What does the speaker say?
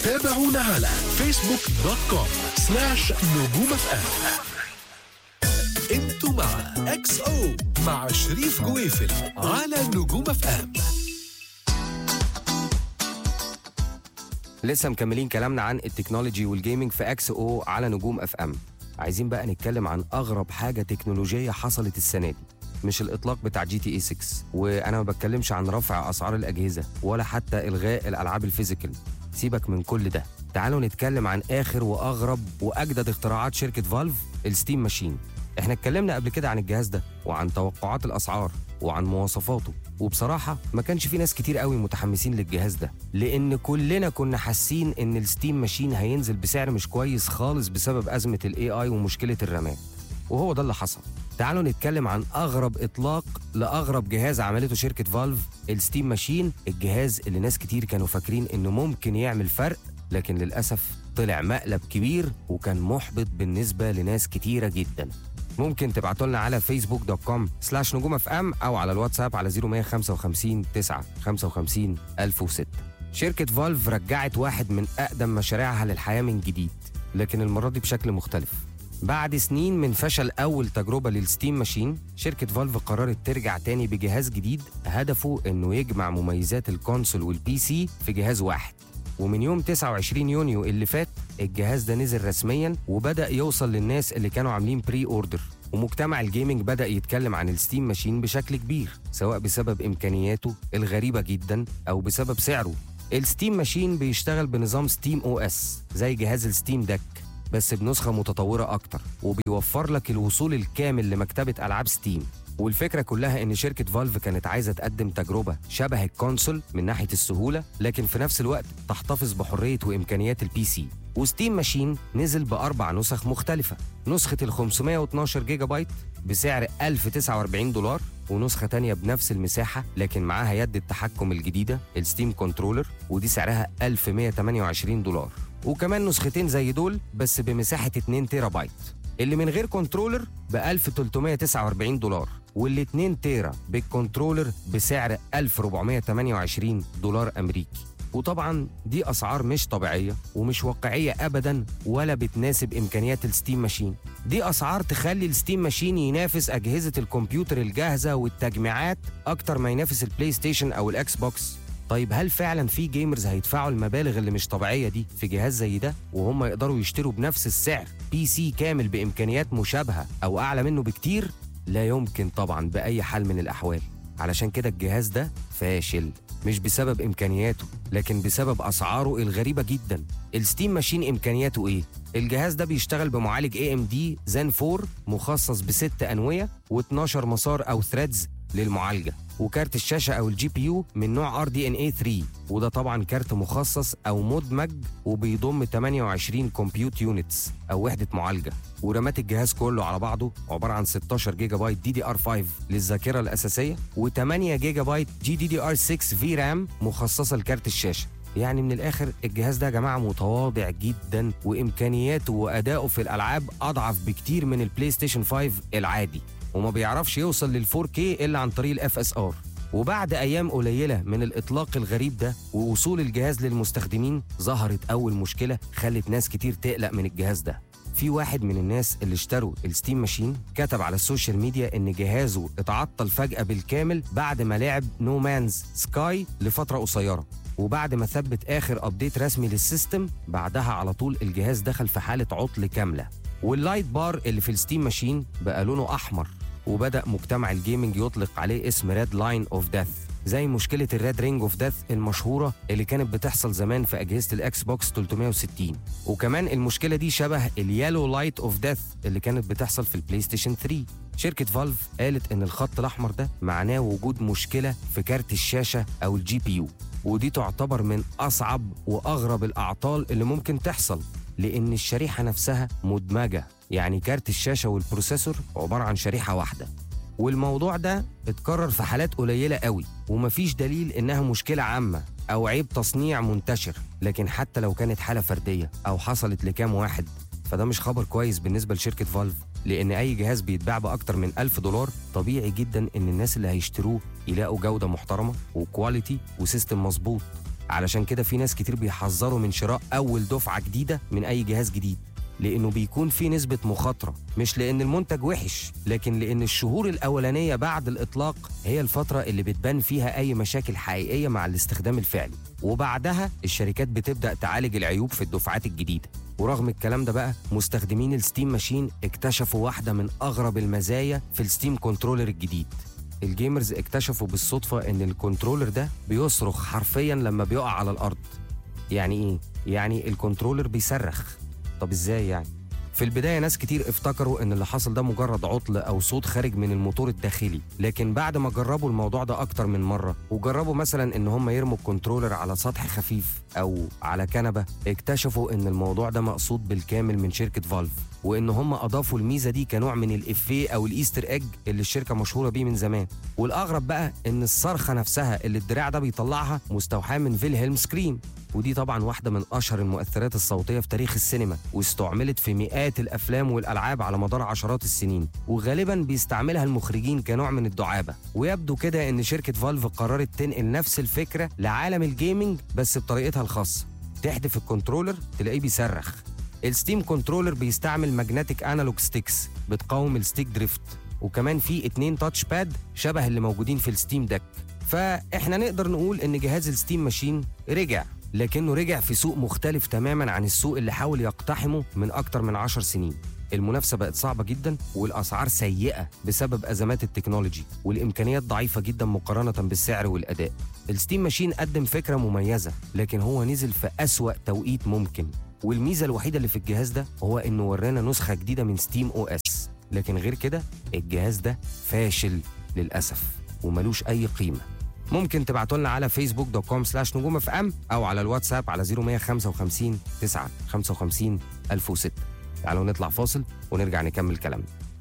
تابعونا على فيسبوك دوت كوم سلاش نجوم اف ام انتوا مع اكس او مع شريف جويفل على نجوم اف ام لسه مكملين كلامنا عن التكنولوجي والجيمنج في اكس او على نجوم اف ام عايزين بقى نتكلم عن اغرب حاجه تكنولوجيه حصلت السنه دي مش الاطلاق بتاع جي تي اي 6 وانا ما بتكلمش عن رفع اسعار الاجهزه ولا حتى الغاء الالعاب الفيزيكال سيبك من كل ده تعالوا نتكلم عن اخر واغرب واجدد اختراعات شركه فالف الستيم ماشين احنا اتكلمنا قبل كده عن الجهاز ده وعن توقعات الاسعار وعن مواصفاته وبصراحة ما كانش في ناس كتير قوي متحمسين للجهاز ده لأن كلنا كنا حاسين إن الستيم ماشين هينزل بسعر مش كويس خالص بسبب أزمة الاي اي ومشكلة الرامات وهو ده اللي حصل تعالوا نتكلم عن أغرب إطلاق لأغرب جهاز عملته شركة فالف الستيم ماشين الجهاز اللي ناس كتير كانوا فاكرين إنه ممكن يعمل فرق لكن للأسف طلع مقلب كبير وكان محبط بالنسبة لناس كتيرة جدا ممكن تبعتوا لنا على فيسبوك دوت كوم سلاش نجوم اف ام او على الواتساب على 0155 9 55 1006 شركة فالف رجعت واحد من أقدم مشاريعها للحياة من جديد لكن المرة دي بشكل مختلف بعد سنين من فشل أول تجربة للستيم ماشين شركة فالف قررت ترجع تاني بجهاز جديد هدفه إنه يجمع مميزات الكونسول والبي سي في جهاز واحد ومن يوم 29 يونيو اللي فات الجهاز ده نزل رسميا وبدأ يوصل للناس اللي كانوا عاملين بري اوردر ومجتمع الجيمنج بدأ يتكلم عن الستيم ماشين بشكل كبير سواء بسبب إمكانياته الغريبة جدا أو بسبب سعره الستيم ماشين بيشتغل بنظام ستيم او اس زي جهاز الستيم دك بس بنسخة متطورة أكتر وبيوفر لك الوصول الكامل لمكتبة ألعاب ستيم والفكرة كلها إن شركة فالف كانت عايزة تقدم تجربة شبه الكونسول من ناحية السهولة لكن في نفس الوقت تحتفظ بحرية وإمكانيات البي سي وستيم ماشين نزل بأربع نسخ مختلفة نسخة ال 512 جيجا بايت بسعر 1049 دولار ونسخة تانية بنفس المساحة لكن معاها يد التحكم الجديدة الستيم كنترولر ودي سعرها 1128 دولار وكمان نسختين زي دول بس بمساحة 2 تيرا بايت اللي من غير كنترولر ب 1349 دولار واللي 2 تيرا بالكنترولر بسعر 1428 دولار امريكي وطبعا دي اسعار مش طبيعيه ومش واقعيه ابدا ولا بتناسب امكانيات الستيم ماشين دي اسعار تخلي الستيم ماشين ينافس اجهزه الكمبيوتر الجاهزه والتجميعات اكتر ما ينافس البلاي ستيشن او الاكس بوكس طيب هل فعلا في جيمرز هيدفعوا المبالغ اللي مش طبيعيه دي في جهاز زي ده وهم يقدروا يشتروا بنفس السعر بي سي كامل بامكانيات مشابهه او اعلى منه بكتير لا يمكن طبعا باي حال من الاحوال علشان كده الجهاز ده فاشل مش بسبب امكانياته لكن بسبب اسعاره الغريبه جدا الستيم ماشين امكانياته ايه الجهاز ده بيشتغل بمعالج اي ام دي زن 4 مخصص بست انويه و12 مسار او ثريدز للمعالجه وكارت الشاشه او الجي بي يو من نوع ار دي ان اي 3 وده طبعا كارت مخصص او مدمج وبيضم 28 كومبيوت يونتس او وحده معالجه ورامات الجهاز كله على بعضه عباره عن 16 جيجا بايت دي دي ار 5 للذاكره الاساسيه و8 جيجا بايت جي دي دي ار 6 في رام مخصصه لكارت الشاشه يعني من الاخر الجهاز ده يا جماعه متواضع جدا وامكانياته واداؤه في الالعاب اضعف بكتير من البلاي ستيشن 5 العادي وما بيعرفش يوصل لل 4K الا عن طريق الاف اس ار وبعد ايام قليله من الاطلاق الغريب ده ووصول الجهاز للمستخدمين ظهرت اول مشكله خلت ناس كتير تقلق من الجهاز ده في واحد من الناس اللي اشتروا الستيم ماشين كتب على السوشيال ميديا ان جهازه اتعطل فجأة بالكامل بعد ما لعب نو مانز سكاي لفترة قصيرة وبعد ما ثبت اخر ابديت رسمي للسيستم بعدها على طول الجهاز دخل في حالة عطل كاملة واللايت بار اللي في الستيم ماشين بقى لونه احمر وبدأ مجتمع الجيمنج يطلق عليه اسم ريد لاين اوف ديث زي مشكلة الريد رينج اوف ديث المشهورة اللي كانت بتحصل زمان في أجهزة الإكس بوكس 360 وكمان المشكلة دي شبه اليالو لايت اوف ديث اللي كانت بتحصل في البلاي ستيشن 3 شركة فالف قالت إن الخط الأحمر ده معناه وجود مشكلة في كارت الشاشة أو الجي بي يو ودي تعتبر من أصعب وأغرب الأعطال اللي ممكن تحصل لأن الشريحة نفسها مدمجة يعني كارت الشاشة والبروسيسور عبارة عن شريحة واحدة والموضوع ده اتكرر في حالات قليلة قوي ومفيش دليل إنها مشكلة عامة أو عيب تصنيع منتشر لكن حتى لو كانت حالة فردية أو حصلت لكام واحد فده مش خبر كويس بالنسبة لشركة فالف لأن أي جهاز بيتباع بأكتر من ألف دولار طبيعي جدا إن الناس اللي هيشتروه يلاقوا جودة محترمة وكواليتي وسيستم مظبوط علشان كده في ناس كتير بيحذروا من شراء اول دفعه جديده من اي جهاز جديد لانه بيكون في نسبه مخاطره مش لان المنتج وحش لكن لان الشهور الاولانيه بعد الاطلاق هي الفتره اللي بتبان فيها اي مشاكل حقيقيه مع الاستخدام الفعلي وبعدها الشركات بتبدا تعالج العيوب في الدفعات الجديده ورغم الكلام ده بقى مستخدمين الستيم ماشين اكتشفوا واحده من اغرب المزايا في الستيم كنترولر الجديد الجيمرز اكتشفوا بالصدفه ان الكنترولر ده بيصرخ حرفيا لما بيقع على الارض يعني ايه يعني الكنترولر بيصرخ طب ازاي يعني في البدايه ناس كتير افتكروا ان اللي حصل ده مجرد عطل او صوت خارج من الموتور الداخلي لكن بعد ما جربوا الموضوع ده اكتر من مره وجربوا مثلا ان هم يرموا الكنترولر على سطح خفيف او على كنبه اكتشفوا ان الموضوع ده مقصود بالكامل من شركه فالف وان هم اضافوا الميزه دي كنوع من الافيه او الايستر ايج اللي الشركه مشهوره بيه من زمان والاغرب بقى ان الصرخه نفسها اللي الدراع ده بيطلعها مستوحاه من فيلهلم سكريم ودي طبعا واحدة من أشهر المؤثرات الصوتية في تاريخ السينما واستعملت في مئات الأفلام والألعاب على مدار عشرات السنين وغالبا بيستعملها المخرجين كنوع من الدعابة ويبدو كده إن شركة فالف قررت تنقل نفس الفكرة لعالم الجيمنج بس بطريقتها الخاصة تحدف الكنترولر تلاقيه بيصرخ الستيم كنترولر بيستعمل ماجنتيك انالوج ستيكس بتقاوم الستيك دريفت وكمان في اتنين تاتش باد شبه اللي موجودين في الستيم ديك فاحنا نقدر نقول ان جهاز الستيم ماشين رجع لكنه رجع في سوق مختلف تماما عن السوق اللي حاول يقتحمه من أكتر من عشر سنين المنافسة بقت صعبة جدا والأسعار سيئة بسبب أزمات التكنولوجي والإمكانيات ضعيفة جدا مقارنة بالسعر والأداء الستيم ماشين قدم فكرة مميزة لكن هو نزل في أسوأ توقيت ممكن والميزة الوحيدة اللي في الجهاز ده هو إنه ورانا نسخة جديدة من ستيم أو إس لكن غير كده الجهاز ده فاشل للأسف وملوش أي قيمة ممكن تبعتوا لنا على فيسبوك دوت كوم سلاش نجوم اف ام او على الواتساب على 0155 9 55 1006 تعالوا نطلع فاصل ونرجع نكمل كلامنا